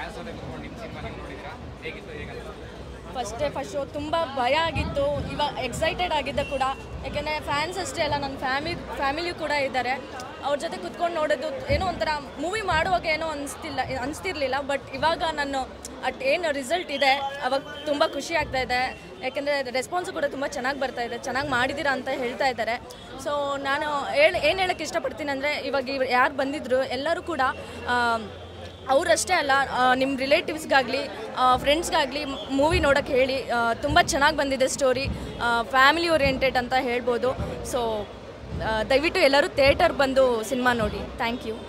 fans ಜೊತೆ ಕುತ್ಕೊಂಡು ನಿಮ್ಮ ಸಿನಿಮಾ ನೀವು ನೋಡಿದ್ದೀರಾ ಹೇಗಿತ್ತು ಹೇಗಂತ ಫಸ್ಟೇ ಫಸ್ಟ್ ಶೋ ತುಂಬ ಭಯ ಆಗಿತ್ತು ಇವಾಗ ಎಕ್ಸೈಟೆಡ್ ಆಗಿದ್ದೆ ಕೂಡ ಯಾಕೆಂದರೆ ಫ್ಯಾನ್ಸ್ ಅಷ್ಟೇ ಅಲ್ಲ ನನ್ನ ಫ್ಯಾಮಿಲಿ ಫ್ಯಾಮಿಲಿ ಕೂಡ ಇದ್ದಾರೆ ಅವ್ರ ಜೊತೆ ಕುತ್ಕೊಂಡು ನೋಡೋದು ಏನೋ ಒಂಥರ ಮೂವಿ ಮಾಡುವಾಗ ಏನೋ ಅನಿಸ್ತಿಲ್ಲ ಅನಿಸ್ತಿರ್ಲಿಲ್ಲ ಬಟ್ ಇವಾಗ ನಾನು ಅಟ್ ಏನು ರಿಸಲ್ಟ್ ಇದೆ ಅವಾಗ ತುಂಬ ಖುಷಿ ಆಗ್ತಾ ಇದೆ ಯಾಕೆಂದರೆ ರೆಸ್ಪಾನ್ಸು ಕೂಡ ತುಂಬ ಚೆನ್ನಾಗಿ ಬರ್ತಾ ಇದೆ ಚೆನ್ನಾಗಿ ಮಾಡಿದ್ದೀರಾ ಅಂತ ಹೇಳ್ತಾ ಇದ್ದಾರೆ ಸೊ ನಾನು ಹೇಳಿ ಏನು ಹೇಳೋಕ್ಕೆ ಇಷ್ಟಪಡ್ತೀನಿ ಅಂದರೆ ಇವಾಗ ಯಾರು ಬಂದಿದ್ರು ಎಲ್ಲರೂ ಕೂಡ ಆ, ಅವರಷ್ಟೇ ಅಲ್ಲ ನಿಮ್ಮ ರಿಲೇಟಿವ್ಸ್ಗಾಗಲಿ ಫ್ರೆಂಡ್ಸ್ಗಾಗಲಿ ಮೂವಿ ನೋಡೋಕ್ಕೆ ಹೇಳಿ ತುಂಬ ಚೆನ್ನಾಗಿ ಬಂದಿದೆ ಸ್ಟೋರಿ ಫ್ಯಾಮಿಲಿ ಓರಿಯೆಂಟೆಡ್ ಅಂತ ಹೇಳ್ಬೋದು ಸೊ ದಯವಿಟ್ಟು ಎಲ್ಲರೂ ಥಿಯೇಟರ್ ಬಂದು ಸಿನಿಮಾ ನೋಡಿ ಥ್ಯಾಂಕ್ ಯು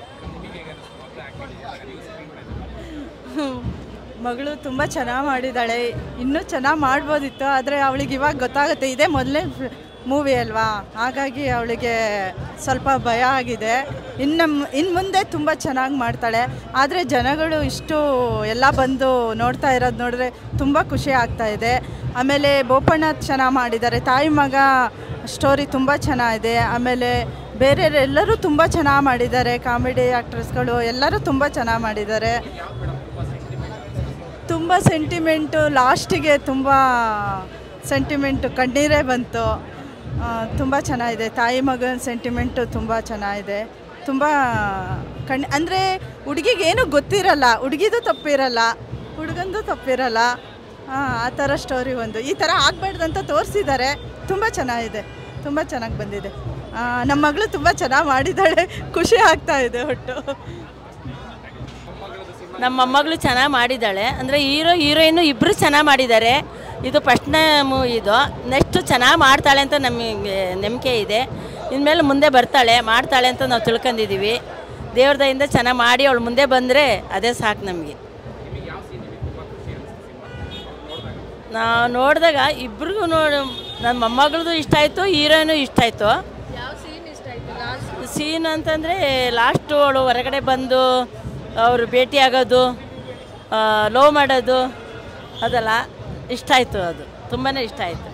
ಮಗಳು ತುಂಬ ಚೆನ್ನಾಗಿ ಮಾಡಿದ್ದಾಳೆ ಇನ್ನೂ ಚೆನ್ನಾಗಿ ಮಾಡ್ಬೋದಿತ್ತು ಆದರೆ ಅವಳಿಗೆ ಇವಾಗ ಗೊತ್ತಾಗುತ್ತೆ ಇದೇ ಮೊದಲನೇ ಮೂವಿ ಅಲ್ವಾ ಹಾಗಾಗಿ ಅವಳಿಗೆ ಸ್ವಲ್ಪ ಭಯ ಆಗಿದೆ ಇನ್ನು ಇನ್ನು ಮುಂದೆ ತುಂಬ ಚೆನ್ನಾಗಿ ಮಾಡ್ತಾಳೆ ಆದರೆ ಜನಗಳು ಇಷ್ಟು ಎಲ್ಲ ಬಂದು ನೋಡ್ತಾ ಇರೋದು ನೋಡಿದ್ರೆ ತುಂಬ ಖುಷಿ ಆಗ್ತಾ ಇದೆ ಆಮೇಲೆ ಬೋಪಣ್ಣ ಚೆನ್ನಾಗಿ ಮಾಡಿದ್ದಾರೆ ತಾಯಿ ಮಗ ಸ್ಟೋರಿ ತುಂಬ ಚೆನ್ನಾಗಿದೆ ಆಮೇಲೆ ಬೇರೆಯವರೆಲ್ಲರೂ ತುಂಬ ಚೆನ್ನಾಗಿ ಮಾಡಿದ್ದಾರೆ ಕಾಮಿಡಿ ಆ್ಯಕ್ಟ್ರೆಸ್ಗಳು ಎಲ್ಲರೂ ತುಂಬ ಚೆನ್ನಾಗಿ ಮಾಡಿದ್ದಾರೆ ತುಂಬ ಸೆಂಟಿಮೆಂಟು ಲಾಸ್ಟಿಗೆ ತುಂಬ ಸೆಂಟಿಮೆಂಟು ಕಣ್ಣೀರೇ ಬಂತು ತುಂಬ ಚೆನ್ನಾಗಿದೆ ತಾಯಿ ಮಗನ ಸೆಂಟಿಮೆಂಟು ತುಂಬ ಚೆನ್ನಾಗಿದೆ ತುಂಬ ಕಣ್ ಅಂದರೆ ಹುಡುಗಿಗೆ ಏನೂ ಗೊತ್ತಿರಲ್ಲ ಹುಡುಗಿದು ತಪ್ಪಿರಲ್ಲ ಹುಡುಗಂದು ತಪ್ಪಿರಲ್ಲ ಆ, ಆ ಥರ ಸ್ಟೋರಿ ಒಂದು ಈ ಥರ ಆಗಬಾರ್ದು ಅಂತ ತೋರಿಸಿದ್ದಾರೆ ತುಂಬ ಚೆನ್ನಾಗಿದೆ ತುಂಬ ಚೆನ್ನಾಗಿ ಬಂದಿದೆ ಆ, ನಮ್ಮ ಮಗಳು ತುಂಬ ಚೆನ್ನಾಗಿ ಮಾಡಿದ್ದಾಳೆ ಖುಷಿ ಆಗ್ತಾ ಇದೆ ಒಟ್ಟು ನಮ್ಮ ಮೊಮ್ಮಗಳು ಚೆನ್ನಾಗಿ ಮಾಡಿದ್ದಾಳೆ ಅಂದರೆ ಹೀರೋ ಹೀರೋಯಿನ್ನು ಇಬ್ಬರು ಚೆನ್ನಾಗಿ ಮಾಡಿದ್ದಾರೆ ಇದು ಫಸ್ಟ್ನೇ ಮೂವಿ ಇದು ನೆಕ್ಸ್ಟು ಚೆನ್ನಾಗಿ ಮಾಡ್ತಾಳೆ ಅಂತ ನಮಗೆ ನಂಬಿಕೆ ಇದೆ ಇನ್ಮೇಲೆ ಮುಂದೆ ಬರ್ತಾಳೆ ಮಾಡ್ತಾಳೆ ಅಂತ ನಾವು ತಿಳ್ಕೊಂಡಿದ್ದೀವಿ ದೇವ್ರ ದಯಿಂದ ಚೆನ್ನಾಗಿ ಮಾಡಿ ಅವಳು ಮುಂದೆ ಬಂದರೆ ಅದೇ ಸಾಕು ನಮಗೆ ನಾವು ನೋಡಿದಾಗ ಇಬ್ರಿಗೂ ನೋಡು ನನ್ನ ಮೊಮ್ಮಗಳದು ಇಷ್ಟ ಆಯಿತು ಹೀರೋಯಿನು ಇಷ್ಟ ಆಯಿತು ಯಾವ ಸೀನ್ ಇಷ್ಟ ಆಯಿತು ಲಾಸ್ಟ್ ಸೀನ್ ಅಂತಂದರೆ ಲಾಸ್ಟು ಅವಳು ಹೊರಗಡೆ ಬಂದು ಅವರು ಭೇಟಿ ಆಗೋದು ಲವ್ ಮಾಡೋದು ಅದೆಲ್ಲ ಇಷ್ಟ ಆಯಿತು ಅದು ತುಂಬಾ ಇಷ್ಟ ಆಯಿತು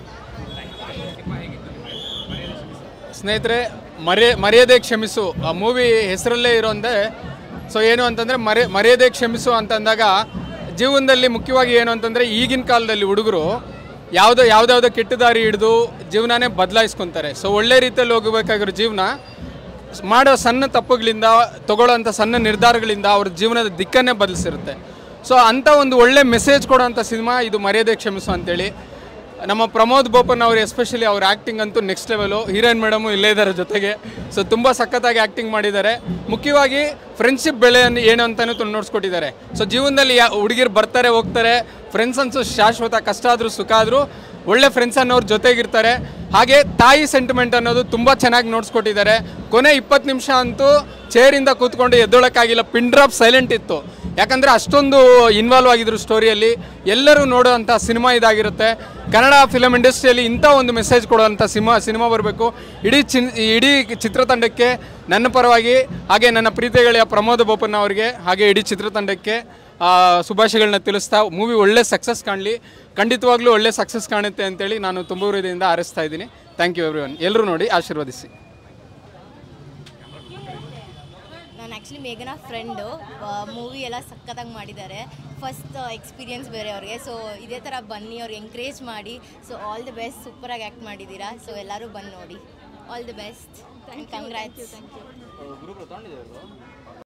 ಸ್ನೇಹಿತರೆ ಮರ್ಯ ಮರ್ಯಾದೆ ಕ್ಷಮಿಸು ಆ ಮೂವಿ ಹೆಸರಲ್ಲೇ ಇರೋಂದೆ ಸೊ ಏನು ಅಂತಂದರೆ ಮರ್ಯ ಮರ್ಯಾದೆ ಕ್ಷಮಿಸು ಅಂತಂದಾಗ ಜೀವನದಲ್ಲಿ ಮುಖ್ಯವಾಗಿ ಏನು ಅಂತಂದರೆ ಈಗಿನ ಕಾಲದಲ್ಲಿ ಹುಡುಗರು ಯಾವುದೋ ಯಾವುದಾವುದೋ ಕೆಟ್ಟ ದಾರಿ ಹಿಡಿದು ಜೀವನನೇ ಬದಲಾಯಿಸ್ಕೊತಾರೆ ಸೊ ಒಳ್ಳೆ ರೀತಿಯಲ್ಲಿ ಹೋಗಬೇಕಾಗಿರೋ ಜೀವನ ಮಾಡೋ ಸಣ್ಣ ತಪ್ಪುಗಳಿಂದ ತಗೊಳ್ಳೋಂಥ ಸಣ್ಣ ನಿರ್ಧಾರಗಳಿಂದ ಅವ್ರ ಜೀವನದ ದಿಕ್ಕನ್ನೇ ಬದಲಿಸಿರುತ್ತೆ ಸೊ ಅಂಥ ಒಂದು ಒಳ್ಳೆ ಮೆಸೇಜ್ ಕೊಡೋಂಥ ಸಿನಿಮಾ ಇದು ಮರ್ಯಾದೆ ಕ್ಷಮಿಸು ಅಂತೇಳಿ ನಮ್ಮ ಪ್ರಮೋದ್ ಬೋಪನ್ ಅವರು ಎಸ್ಪೆಷಲಿ ಅವ್ರ ಆ್ಯಕ್ಟಿಂಗ್ ಅಂತೂ ನೆಕ್ಸ್ಟ್ ಲೆವೆಲು ಹೀರೋಯಿನ್ ಮೇಡಮು ಇಲ್ಲೇ ಇದ್ದಾರೆ ಜೊತೆಗೆ ಸೊ ತುಂಬ ಸಖತ್ತಾಗಿ ಆ್ಯಕ್ಟಿಂಗ್ ಮಾಡಿದ್ದಾರೆ ಮುಖ್ಯವಾಗಿ ಫ್ರೆಂಡ್ಶಿಪ್ ಬೆಳೆಯನ್ನು ಏನು ಅಂತಲೂ ನೋಡಿಸ್ಕೊಟ್ಟಿದ್ದಾರೆ ಸೊ ಜೀವನದಲ್ಲಿ ಯಾ ಹುಡುಗಿರು ಬರ್ತಾರೆ ಹೋಗ್ತಾರೆ ಫ್ರೆಂಡ್ಸ್ ಅನ್ಸು ಶಾಶ್ವತ ಕಷ್ಟ ಆದರೂ ಸುಖ ಆದರೂ ಒಳ್ಳೆ ಫ್ರೆಂಡ್ಸ್ ಅನ್ನೋರು ಜೊತೆಗಿರ್ತಾರೆ ಹಾಗೆ ತಾಯಿ ಸೆಂಟಿಮೆಂಟ್ ಅನ್ನೋದು ತುಂಬ ಚೆನ್ನಾಗಿ ನೋಡಿಸ್ಕೊಟ್ಟಿದ್ದಾರೆ ಕೊನೆ ಇಪ್ಪತ್ತು ನಿಮಿಷ ಅಂತೂ ಚೇರಿಂದ ಕೂತ್ಕೊಂಡು ಎದ್ದೊಳಕ್ಕಾಗಿಲ್ಲ ಪಿನ್ ಡ್ರಾಪ್ ಸೈಲೆಂಟ್ ಇತ್ತು ಯಾಕಂದರೆ ಅಷ್ಟೊಂದು ಇನ್ವಾಲ್ವ್ ಆಗಿದ್ರು ಸ್ಟೋರಿಯಲ್ಲಿ ಎಲ್ಲರೂ ನೋಡುವಂಥ ಸಿನಿಮಾ ಇದಾಗಿರುತ್ತೆ ಕನ್ನಡ ಫಿಲಮ್ ಇಂಡಸ್ಟ್ರಿಯಲ್ಲಿ ಇಂಥ ಒಂದು ಮೆಸೇಜ್ ಕೊಡುವಂಥ ಸಿನಿಮಾ ಸಿನಿಮಾ ಬರಬೇಕು ಇಡೀ ಚಿನ್ ಇಡೀ ಚಿತ್ರತಂಡಕ್ಕೆ ನನ್ನ ಪರವಾಗಿ ಹಾಗೆ ನನ್ನ ಪ್ರೀತಿ ಗೆಳೆಯ ಪ್ರಮೋದ ಬೋಪಣ್ಣ ಅವರಿಗೆ ಹಾಗೆ ಇಡೀ ಚಿತ್ರತಂಡಕ್ಕೆ ಆ, ಶುಭಾಶಯಗಳನ್ನ ತಿಳಿಸ್ತಾ ಮೂವಿ ಒಳ್ಳೆ ಸಕ್ಸಸ್ ಕಾಣಲಿ ಖಂಡಿತವಾಗ್ಲೂ ಒಳ್ಳೆ ಸಕ್ಸಸ್ ಕಾಣುತ್ತೆ ಅಂತೇಳಿ ನಾನು ತುಂಬ ಹೃದಯದಿಂದ ಹಾರೈಸ್ತಾ ಇದ್ದೀನಿ ಥ್ಯಾಂಕ್ ಯು ಎವ್ರಿ ಒನ್ ಎಲ್ಲರೂ ನೋಡಿ ಆಶೀರ್ವದಿಸಿ ನಾನು ಆ್ಯಕ್ಚುಲಿ ಮೇಘನಾ ಫ್ರೆಂಡು ಮೂವಿ ಎಲ್ಲ ಸಖತ್ತಾಗಿ ಮಾಡಿದ್ದಾರೆ ಫಸ್ಟ್ ಎಕ್ಸ್ಪೀರಿಯನ್ಸ್ ಬೇರೆ ಅವ್ರಿಗೆ ಸೊ ಇದೇ ಥರ ಬನ್ನಿ ಅವ್ರಿಗೆ ಎಂಕರೇಜ್ ಮಾಡಿ ಸೊ ಆಲ್ ದಿ ಬೆಸ್ಟ್ ಸೂಪರಾಗಿ ಆ್ಯಕ್ಟ್ ಮಾಡಿದ್ದೀರಾ ಸೊ ಎಲ್ಲರೂ ಬಂದು ನೋಡಿ ಆಲ್ ದಿ ಬೆಸ್ಟ್ ಕಂಗ್ರ್ಯಾಟ್ಸ್